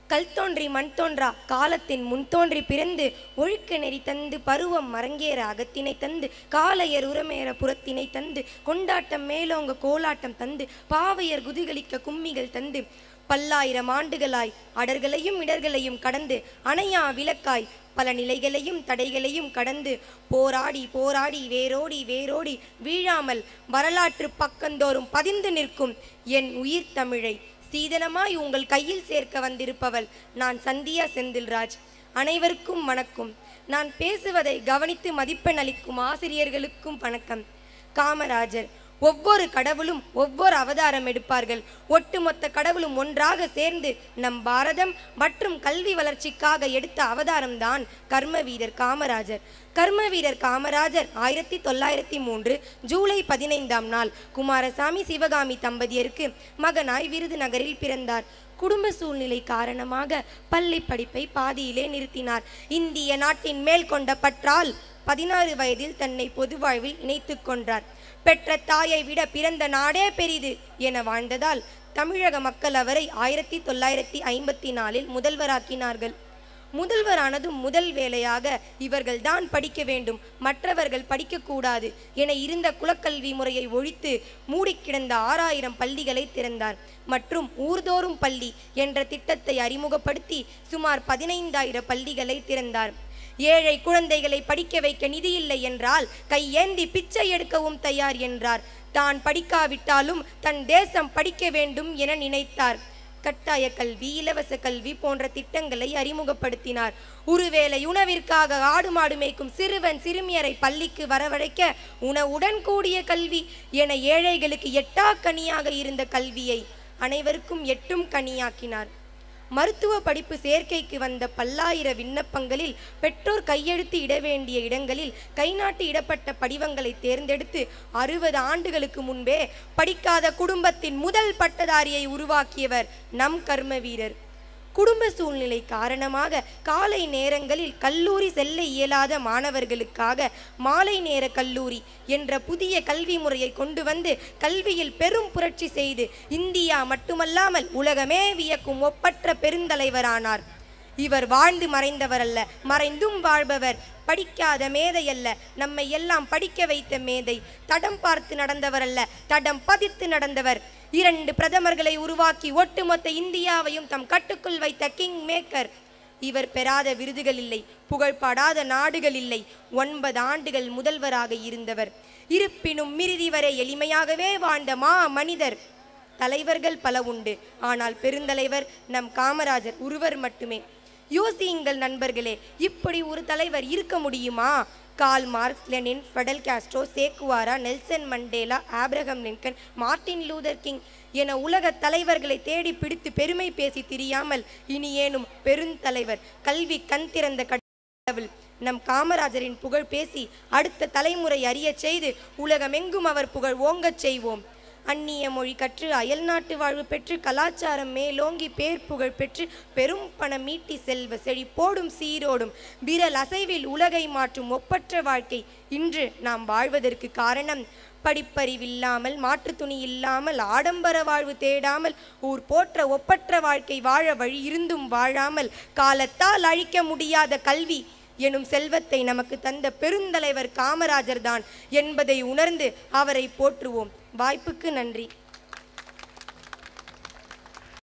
கல் தோன்றி மண் தோன்றா காலத்தின் முன் தோன்றி பிறந்து ஒழுக்க நெறி தந்து பருவம் மரங்கேற அகத்தினை தந்து காளையர் உரமேற புறத்தினை தந்து கொண்டாட்டம் மேலோங்க கோலாட்டம் தந்து பாவையர் குதிகளிக்க கும்மிகள் தந்து பல்லாயிரம் ஆண்டுகளாய் அடர்களையும் இடர்களையும் கடந்து அணையா விளக்காய் பல நிலைகளையும் தடைகளையும் கடந்து போராடி போராடி வேரோடி வேரோடி வீழாமல் வரலாற்று பக்கந்தோறும் பதிந்து நிற்கும் என் உயிர் தமிழை சீதனமாய் உங்கள் கையில் சேர்க்க வந்திருப்பவள் நான் சந்தியா செந்தில்ராஜ் அனைவருக்கும் வணக்கம் நான் பேசுவதை கவனித்து மதிப்பெண் அளிக்கும் ஆசிரியர்களுக்கும் வணக்கம் காமராஜர் ஒவ்வொரு கடவுளும் ஒவ்வொரு அவதாரம் எடுப்பார்கள் ஒட்டுமொத்த கடவுளும் ஒன்றாக சேர்ந்து நம் பாரதம் மற்றும் கல்வி வளர்ச்சிக்காக எடுத்த அவதாரம்தான் கர்ம வீரர் காமராஜர் கர்ம வீரர் காமராஜர் ஆயிரத்தி தொள்ளாயிரத்தி மூன்று ஜூலை பதினைந்தாம் நாள் குமாரசாமி சிவகாமி தம்பதியருக்கு மகனாய் விருதுநகரில் பிறந்தார் குடும்ப சூழ்நிலை காரணமாக பள்ளி படிப்பை பாதியிலே நிறுத்தினார் இந்திய நாட்டின் மேல் கொண்ட பற்றால் பதினாறு வயதில் தன்னை பொது வாழ்வில் இணைத்துக் கொண்டார் பெற்ற தாயை விட பிறந்த நாடே பெரிது என வாழ்ந்ததால் தமிழக மக்கள் அவரை ஆயிரத்தி தொள்ளாயிரத்தி ஐம்பத்தி நாலில் முதல்வராக்கினார்கள் முதல்வரானதும் முதல் வேலையாக இவர்கள் தான் படிக்க வேண்டும் மற்றவர்கள் படிக்கக்கூடாது என இருந்த குலக்கல்வி முறையை ஒழித்து மூடிக்கிடந்த ஆறாயிரம் பள்ளிகளை திறந்தார் மற்றும் ஊர்தோறும் பள்ளி என்ற திட்டத்தை அறிமுகப்படுத்தி சுமார் பதினைந்தாயிரம் பள்ளிகளை திறந்தார் ஏழை குழந்தைகளை படிக்க வைக்க நிதி இல்லை என்றால் கையேந்தி பிச்சை எடுக்கவும் தயார் என்றார் தான் படிக்காவிட்டாலும் தன் தேசம் படிக்க வேண்டும் என நினைத்தார் கட்டாய கல்வி இலவச கல்வி போன்ற திட்டங்களை அறிமுகப்படுத்தினார் ஒருவேளை உணவிற்காக ஆடு மாடு மேய்க்கும் சிறுவன் சிறுமியரை பள்ளிக்கு வரவழைக்க உணவுடன் கூடிய கல்வி என ஏழைகளுக்கு எட்டா கனியாக இருந்த கல்வியை அனைவருக்கும் எட்டும் கனியாக்கினார் மருத்துவ படிப்பு சேர்க்கைக்கு வந்த பல்லாயிர விண்ணப்பங்களில் பெற்றோர் கையெழுத்து இட வேண்டிய இடங்களில் கைநாட்டு இடப்பட்ட படிவங்களை தேர்ந்தெடுத்து அறுபது ஆண்டுகளுக்கு முன்பே படிக்காத குடும்பத்தின் முதல் பட்டதாரியை உருவாக்கியவர் நம் கர்ம வீரர் குடும்ப சூழ்நிலை காரணமாக காலை நேரங்களில் கல்லூரி செல்ல இயலாத மாணவர்களுக்காக மாலை நேர கல்லூரி என்ற புதிய கல்வி முறையை கொண்டு வந்து கல்வியில் பெரும் புரட்சி செய்து இந்தியா மட்டுமல்லாமல் உலகமே வியக்கும் ஒப்பற்ற பெருந்தலைவரானார் இவர் வாழ்ந்து மறைந்தவர் அல்ல மறைந்தும் வாழ்பவர் படிக்காத மேதை அல்ல நம்மை எல்லாம் படிக்க வைத்த மேதை தடம் பார்த்து நடந்தவர் அல்ல தடம் பதித்து நடந்தவர் இரண்டு பிரதமர்களை உருவாக்கி ஒட்டுமொத்த இந்தியாவையும் தம் கட்டுக்குள் வைத்த கிங் மேக்கர் இவர் பெறாத விருதுகள் இல்லை புகழ்பாடாத நாடுகள் இல்லை ஒன்பது ஆண்டுகள் முதல்வராக இருந்தவர் இருப்பினும் மிருதி வரை எளிமையாகவே வாழ்ந்த மா மனிதர் தலைவர்கள் பல உண்டு ஆனால் பெருந்தலைவர் நம் காமராஜர் ஒருவர் மட்டுமே யோசியுங்கள் நண்பர்களே இப்படி ஒரு தலைவர் இருக்க முடியுமா Karl Marx Lenin Fidel Castro Che Guevara Nelson Mandela Abraham Lincoln Martin Luther King என உலக தலைவர்களை தேடி பிடித்து பெருமை பேசி திரியாமல் இனி ஏனும் பெருந்தலைவர் கல்வி கண் திறந்த கடவுள் நம் காமராஜரின் புகழ் பேசி அடுத்த தலைமுறை அறியச் செய்து உலகமெங்கும் அவர் புகழ் ஓங்கச் செய்வோம் அந்நிய மொழி கற்று அயல்நாட்டு வாழ்வு பெற்று கலாச்சாரம் மேலோங்கி பேர் புகழ் பெற்று பெரும் பணம் மீட்டி செல்வ செழிப்போடும் சீரோடும் விரல் அசைவில் உலகை மாற்றும் ஒப்பற்ற வாழ்க்கை இன்று நாம் வாழ்வதற்கு காரணம் படிப்பறிவில்லாமல் மாற்றுத் துணி இல்லாமல் ஆடம்பர வாழ்வு தேடாமல் ஊர் போற்ற ஒப்பற்ற வாழ்க்கை வாழ வழி இருந்தும் வாழாமல் காலத்தால் அழிக்க முடியாத கல்வி எனும் செல்வத்தை நமக்கு தந்த பெருந்தலைவர் காமராஜர் தான் என்பதை உணர்ந்து அவரை போற்றுவோம் வாய்ப்புக்கு நன்றி